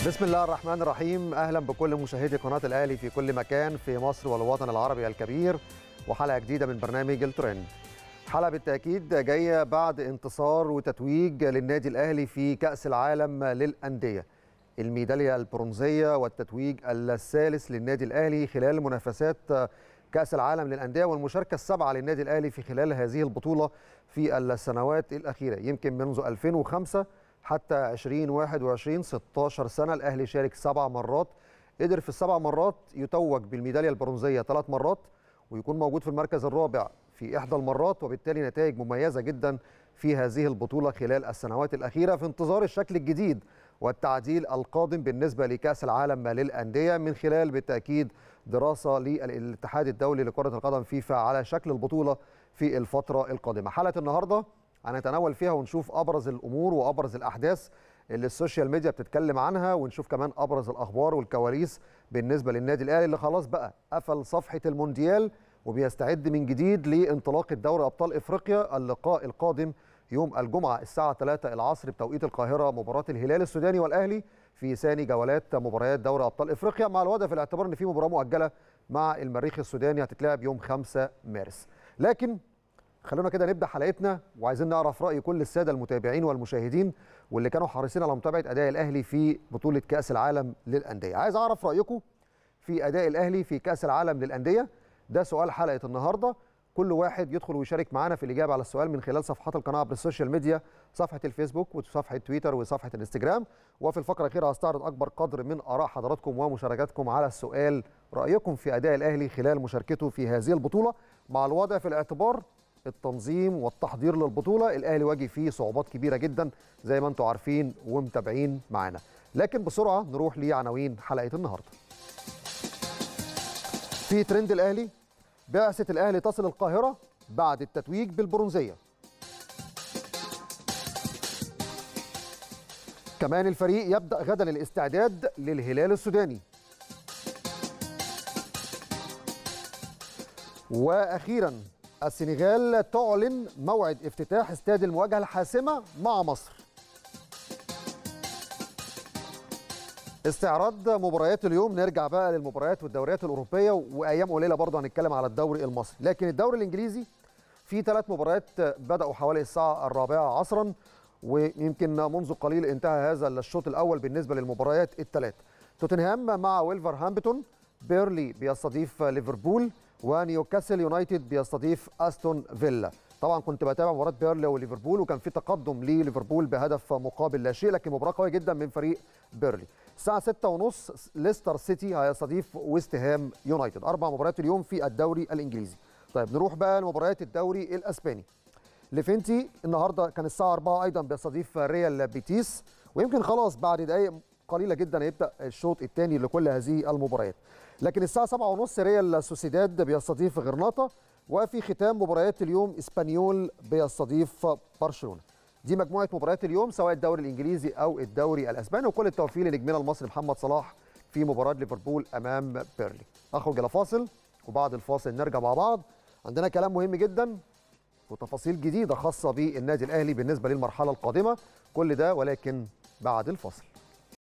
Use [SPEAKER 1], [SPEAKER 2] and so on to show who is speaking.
[SPEAKER 1] بسم الله الرحمن الرحيم اهلا بكل مشاهدي قناه الاهلي في كل مكان في مصر والوطن العربي الكبير وحلقه جديده من برنامج الترند حلقه بالتاكيد جايه بعد انتصار وتتويج للنادي الاهلي في كاس العالم للانديه الميداليه البرونزيه والتتويج الثالث للنادي الاهلي خلال منافسات كاس العالم للانديه والمشاركه السابعه للنادي الاهلي في خلال هذه البطوله في السنوات الاخيره يمكن منذ 2005 حتى 2021 16 سنه الاهلي شارك سبع مرات قدر في السبع مرات يتوج بالميداليه البرونزيه ثلاث مرات ويكون موجود في المركز الرابع في احدى المرات وبالتالي نتائج مميزه جدا في هذه البطوله خلال السنوات الاخيره في انتظار الشكل الجديد والتعديل القادم بالنسبه لكاس العالم للانديه من خلال بالتاكيد دراسه للاتحاد الدولي لكره القدم فيفا على شكل البطوله في الفتره القادمه حلقه النهارده هنتناول فيها ونشوف ابرز الامور وابرز الاحداث اللي السوشيال ميديا بتتكلم عنها ونشوف كمان ابرز الاخبار والكواليس بالنسبه للنادي الاهلي اللي خلاص بقى قفل صفحه المونديال وبيستعد من جديد لانطلاق الدوري ابطال افريقيا اللقاء القادم يوم الجمعه الساعه 3 العصر بتوقيت القاهره مباراه الهلال السوداني والاهلي في ثاني جولات مباريات دوري ابطال افريقيا مع الوضع في الاعتبار ان في مباراه مؤجله مع المريخ السوداني هتتلعب يوم 5 مارس لكن خلونا كده نبدا حلقتنا وعايزين نعرف راي كل الساده المتابعين والمشاهدين واللي كانوا حريصين على متابعه اداء الاهلي في بطوله كاس العالم للانديه عايز اعرف رايكم في اداء الاهلي في كاس العالم للانديه ده سؤال حلقه النهارده كل واحد يدخل ويشارك معنا في الاجابه على السؤال من خلال صفحات القناه عبر السوشيال ميديا صفحه الفيسبوك وصفحه تويتر وصفحه الانستجرام وفي الفقره الاخيره هستعرض اكبر قدر من اراء حضراتكم ومشاركاتكم على السؤال رايكم في اداء الاهلي خلال مشاركته في هذه البطوله مع الوضع في الاعتبار التنظيم والتحضير للبطوله الاهلي واجه فيه صعوبات كبيره جدا زي ما انتم عارفين ومتابعين معانا لكن بسرعه نروح لعناوين حلقه النهارده في ترند الاهلي بعثه الاهلي تصل القاهره بعد التتويج بالبرونزيه كمان الفريق يبدا غدا الاستعداد للهلال السوداني واخيرا السنغال تعلن موعد افتتاح استاد المواجهه الحاسمه مع مصر. استعراض مباريات اليوم نرجع بقى للمباريات والدوريات الاوروبيه وايام قليله برضه هنتكلم على الدوري المصري، لكن الدوري الانجليزي في ثلاث مباريات بداوا حوالي الساعه الرابعه عصرا ويمكن منذ قليل انتهى هذا الشوط الاول بالنسبه للمباريات الثلاث. توتنهام مع ويلفرهامبتون، بيرلي بيستضيف ليفربول، ونيوكاسل يونايتد بيستضيف استون فيلا طبعا كنت بتابع مباراه بيرلي وليفربول وكان في تقدم لليفربول بهدف مقابل لا شيء لكن مباراه قويه جدا من فريق بيرلي الساعه 6:30 ليستر سيتي هيستضيف ويست هام يونايتد اربع مباريات اليوم في الدوري الانجليزي طيب نروح بقى لمباريات الدوري الاسباني ليفنتي النهارده كان الساعه 4 ايضا بيستضيف ريال بيتيس ويمكن خلاص بعد دقائق قليله جدا هيبدا الشوط الثاني لكل هذه المباريات لكن الساعه 7:30 ريال سوسيداد بيستضيف غرناطه وفي ختام مباريات اليوم اسبانيول بيستضيف برشلونه دي مجموعه مباريات اليوم سواء الدوري الانجليزي او الدوري الاسباني وكل التوفيق لنجمنا المصري محمد صلاح في مباراه ليفربول امام بيرلي اخرج الى فاصل وبعد الفاصل نرجع مع بعض عندنا كلام مهم جدا وتفاصيل جديده خاصه بالنادي الاهلي بالنسبه للمرحله القادمه كل ده ولكن بعد الفاصل